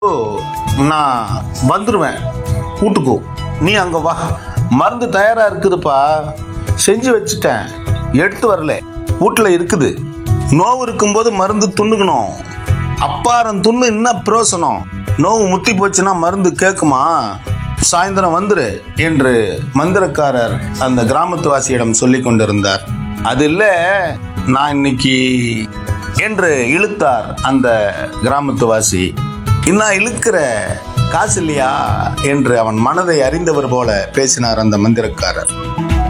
ஓ, நான் வந்துடுவேன் வீட்டுக்கு நீ அங்க வா மருந்து தயாரா இருக்குதுப்பா செஞ்சு வச்சுட்டேன் எடுத்து வரல வீட்டுல இருக்குது நோவு இருக்கும்போது மருந்து துண்ணுக்கணும் அப்பாரம் துண்ணு என்ன பிரயோசனம் நோவு முத்தி போச்சுன்னா மருந்து கேட்குமா சாயந்தரம் வந்துரு என்று மந்திரக்காரர் அந்த கிராமத்துவாசியிடம் சொல்லிக் கொண்டிருந்தார் அது இல்ல நான் இன்னைக்கு என்று இழுத்தார் அந்த கிராமத்துவாசி இன்னும் இழுக்கிற காசு இல்லையா என்று அவன் மனதை அறிந்தவர் போல பேசினார் அந்த மந்திரக்காரர்